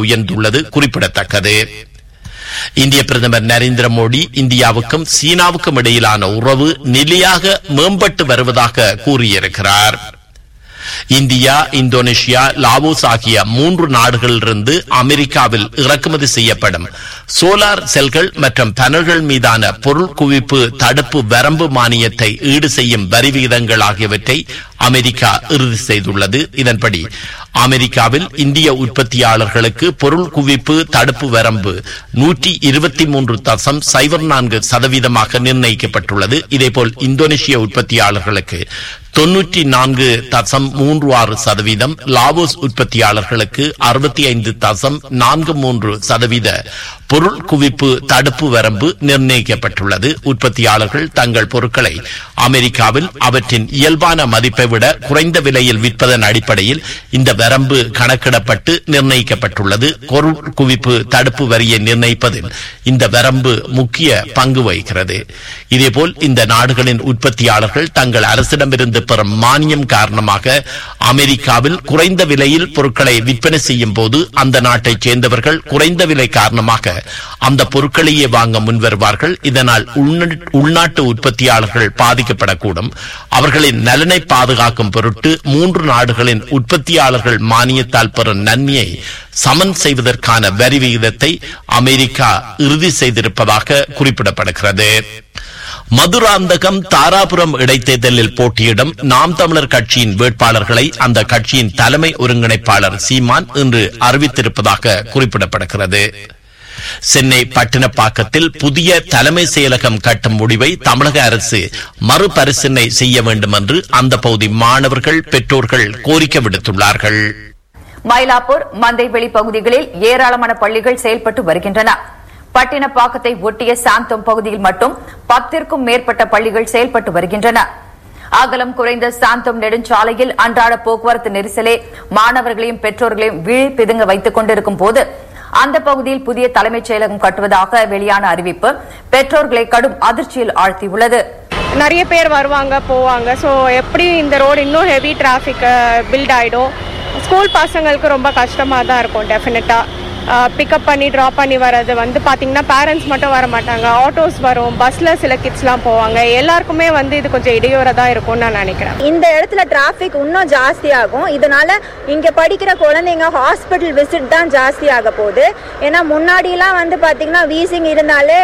உயர்ந்துள்ளது குறிப்பிடத்தக்கது இந்திய பிரதமர் நரேந்திர மோடி இந்தியாவுக்கும் சீனாவுக்கும் இடையிலான உறவு நிலையாக மேம்பட்டு வருவதாக கூறியிருக்கிறார் இந்தியா இந்தோனேஷியா லாவோஸ் ஆகிய மூன்று நாடுகளிலிருந்து அமெரிக்காவில் இறக்குமதி செய்யப்படும் சோலார் செல்கள் மற்றும் பேனல்கள் மீதான பொருள் குவிப்பு தடுப்பு வரம்பு மானியத்தை ஈடு செய்யும் வரி விகிதங்கள் ஆகியவற்றை அமெரிக்கா இறுதி செய்துள்ளது இதன்படி அமெரிக்காவில் இந்திய உற்பத்தியாளர்களுக்கு பொருள் குவிப்பு தடுப்பு வரம்பு நூற்றி இருபத்தி மூன்று தசம் சைபர் நான்கு சதவீதமாக நிர்ணயிக்கப்பட்டுள்ளது இதேபோல் இந்தோனேஷிய உற்பத்தியாளர்களுக்கு தொன்னூற்றி நான்கு தசம் மூன்று ஆறு சதவீதம் லாவோஸ் உற்பத்தியாளர்களுக்கு அறுபத்தி ஐந்து தசம் நான்கு மூன்று சதவீத பொருள் குவிப்பு தடுப்பு வரம்பு நிர்ணயிக்கப்பட்டுள்ளது உற்பத்தியாளர்கள் தங்கள் பொருட்களை அமெரிக்காவில் அவற்றின் இயல்பான மதிப்பை விட குறைந்த விலையில் விற்பதன் அடிப்படையில் இந்த வரம்பு கணக்கிடப்பட்டு நிர்ணயிக்கப்பட்டுள்ளது பொருள் குவிப்பு தடுப்பு வரியை நிர்ணயிப்பதில் இந்த வரம்பு முக்கிய பங்கு வகிக்கிறது இதேபோல் இந்த நாடுகளின் உற்பத்தியாளர்கள் தங்கள் அரசிடமிருந்து பெறும் மானியம் காரணமாக அமெரிக்காவில் குறைந்த விலையில் பொருட்களை விற்பனை செய்யும் போது அந்த நாட்டைச் சேர்ந்தவர்கள் குறைந்த விலை காரணமாக அந்த பொருட்களையே வாங்க முன்வருவார்கள் இதனால் உள்நா- உள்நாட்டு உற்பத்தியாளர்கள் பாதிக்கப்படக்கூடும் அவர்களின் நலனை பாதுகாக்கும் பொருட்டு மூன்று நாடுகளின் உற்பத்தியாளர்கள் மானியத்தால் பெறும் நன்மையை சமன் செய்வதற்கான வரி விகிதத்தை அமெரிக்கா இறுதி செய்திருப்பதாக குறிப்பிடப்படுகிறது மதுராந்தகம் தாராபுரம் இடைத்தேர்தலில் போட்டியிடும் நாம் தமிழர் கட்சியின் வேட்பாளர்களை அந்த கட்சியின் தலைமை ஒருங்கிணைப்பாளர் சீமான் இன்று அறிவித்திருப்பதாக குறிப்பிடப்படுகிறது சென்னை பட்டினப்பாக்கத்தில் புதிய தலைமை செயலகம் கட்டும் முடிவை தமிழக அரசு மறுபரிசீலனை செய்ய வேண்டும் என்று அந்த பகுதி மாணவர்கள் பெற்றோர்கள் கோரிக்கை விடுத்துள்ளார்கள் மயிலாப்பூர் மந்தைவெளி பகுதிகளில் ஏராளமான பள்ளிகள் செயல்பட்டு வருகின்றன பட்டினப்பாக்கத்தை ஒட்டிய சாந்தோம் பகுதியில் மட்டும் பத்திற்கும் மேற்பட்ட பள்ளிகள் செயல்பட்டு வருகின்றன அகலம் குறைந்த சாந்தோம் நெடுஞ்சாலையில் அன்றாட போக்குவரத்து நெரிசலே மாணவர்களையும் பெற்றோர்களையும் விழி பிதுங்க வைத்துக் கொண்டிருக்கும் போது அந்த பகுதியில் புதிய தலைமைச் செயலகம் கட்டுவதாக வெளியான அறிவிப்பு பெற்றோர்களை கடும் அதிர்ச்சியில் ஆழ்த்தியுள்ளது நிறைய பேர் வருவாங்க போவாங்க ஸோ எப்படி இந்த ரோடு இன்னும் ஹெவி டிராஃபிக் பில்ட் ஆகிடும் ஸ்கூல் பசங்களுக்கு ரொம்ப கஷ்டமாக தான் இருக்கும் டெஃபினட்டாக பிக்கப் பண்ணி ட்ராப் பண்ணி வர்றது வந்து பார்த்தீங்கன்னா பேரண்ட்ஸ் மட்டும் வர மாட்டாங்க ஆட்டோஸ் வரும் பஸ்ஸில் சில கிட்ஸ்லாம் போவாங்க எல்லாருக்குமே வந்து இது கொஞ்சம் இடையூறாக தான் இருக்கும்னு நான் நினைக்கிறேன் இந்த இடத்துல டிராஃபிக் இன்னும் ஜாஸ்தி ஆகும் இதனால இங்க படிக்கிற குழந்தைங்க ஹாஸ்பிட்டல் விசிட் தான் ஜாஸ்தி ஆக போகுது ஏன்னா முன்னாடிலாம் வந்து பாத்தீங்கன்னா வீசிங் இருந்தாலே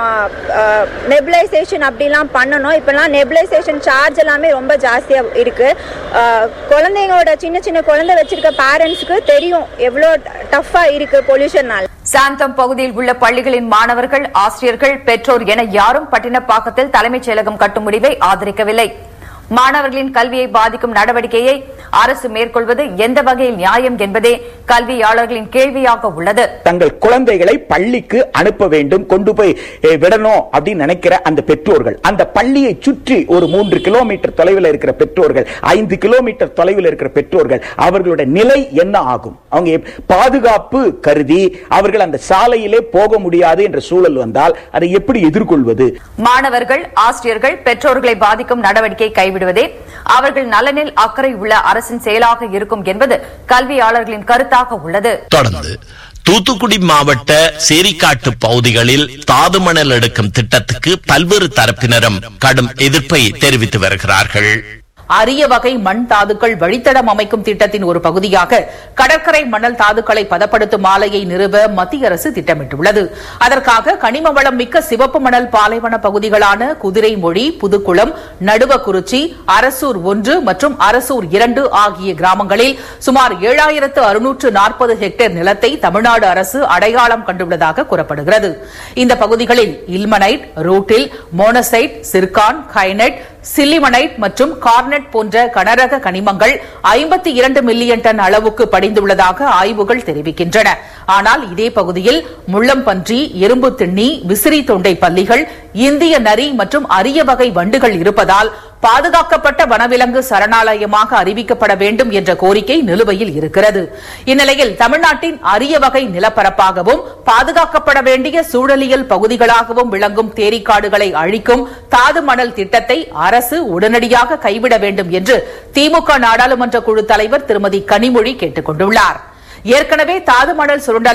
நெபுலைசேஷன் அப்படிலாம் பண்ணணும் இப்பெல்லாம் நெபுலைசேஷன் சார்ஜ் எல்லாமே ரொம்ப ஜாஸ்தியா இருக்கு ஆஹ், குழந்தைங்களோட சின்ன சின்ன குழந்தை வச்சிருக்க பேரண்ட்ஸ்க்கு தெரியும் எவ்வளோ டஃப்பா இருக்கு பொல்யூஷன்னால சாந்தம் பகுதியில் உள்ள பள்ளிகளின் மாணவர்கள் ஆசிரியர்கள் பெற்றோர் என யாரும் பட்டினப்பாக்கத்தில் தலைமைச் செயலகம் கட்டும் முடிவை ஆதரிக்கவில்லை மாணவர்களின் கல்வியை பாதிக்கும் நடவடிக்கையை அரசு மேற்கொள்வது எந்த வகையில் நியாயம் என்பதே கல்வியாளர்களின் கேள்வியாக உள்ளது தங்கள் குழந்தைகளை பள்ளிக்கு அனுப்ப வேண்டும் கொண்டு போய் eh, விடணும் அப்படின்னு நினைக்கிற அந்த பெற்றோர்கள் அந்த பள்ளியை சுற்றி ஒரு மூன்று கிலோமீட்டர் தொலைவில் இருக்கிற பெற்றோர்கள் ஐந்து கிலோமீட்டர் தொலைவில் இருக்கிற பெற்றோர்கள் அவர்களுடைய நிலை என்ன ஆகும் அவங்க எப்- பாதுகாப்பு கருதி அவர்கள் அந்த சாலையிலே போக முடியாது என்ற சூழல் வந்தால் அதை எப்படி எதிர்கொள்வது மாணவர்கள் ஆசிரியர்கள் பெற்றோர்களை பாதிக்கும் நடவடிக்கை கைவிடுவதே அவர்கள் நலனில் அக்கறை உள்ள அரசின் செயலாக இருக்கும் என்பது கல்வியாளர்களின் கருத்தாக உள்ளது தொடர்ந்து தூத்துக்குடி மாவட்ட சேரிக்காட்டு பகுதிகளில் தாது மணல் எடுக்கும் திட்டத்துக்கு பல்வேறு தரப்பினரும் கடும் எதிர்ப்பை தெரிவித்து வருகிறார்கள் அரிய வகை மண் தாதுக்கள் வழித்தடம் அமைக்கும் திட்டத்தின் ஒரு பகுதியாக கடற்கரை மணல் தாதுக்களை பதப்படுத்தும் ஆலையை நிறுவ மத்திய அரசு திட்டமிட்டுள்ளது அதற்காக கனிம வளம் மிக்க சிவப்பு மணல் பாலைவன பகுதிகளான குதிரைமொழி புதுக்குளம் நடுவக்குறிச்சி அரசூர் ஒன்று மற்றும் அரசூர் இரண்டு ஆகிய கிராமங்களில் சுமார் ஏழாயிரத்து அறுநூற்று நாற்பது ஹெக்டேர் நிலத்தை தமிழ்நாடு அரசு அடையாளம் கண்டுள்ளதாக கூறப்படுகிறது இந்த பகுதிகளில் இல்மனைட் ரூட்டில் மோனசைட் சிர்கான் கைனட் சில்லிமனைட் மற்றும் கார்னெட் போன்ற கனரக கனிமங்கள் ஐம்பத்தி இரண்டு மில்லியன் டன் அளவுக்கு படிந்துள்ளதாக ஆய்வுகள் தெரிவிக்கின்றன ஆனால் இதே பகுதியில் முள்ளம்பன்றி எறும்பு திண்ணி விசிறி தொண்டை பல்லிகள் இந்திய நரி மற்றும் அரிய வகை வண்டுகள் இருப்பதால் பாதுகாக்கப்பட்ட வனவிலங்கு சரணாலயமாக அறிவிக்கப்பட வேண்டும் என்ற கோரிக்கை நிலுவையில் இருக்கிறது இந்நிலையில் தமிழ்நாட்டின் அரிய வகை நிலப்பரப்பாகவும் பாதுகாக்கப்பட வேண்டிய சூழலியல் பகுதிகளாகவும் விளங்கும் தேரிக்காடுகளை அழிக்கும் தாது மணல் திட்டத்தை அரசு உடனடியாக கைவிட வேண்டும் என்று திமுக நாடாளுமன்ற குழு தலைவர் திருமதி கனிமொழி கேட்டுக் கொண்டுள்ளார் ஏற்கனவே தாது மணல் சுரண்டல்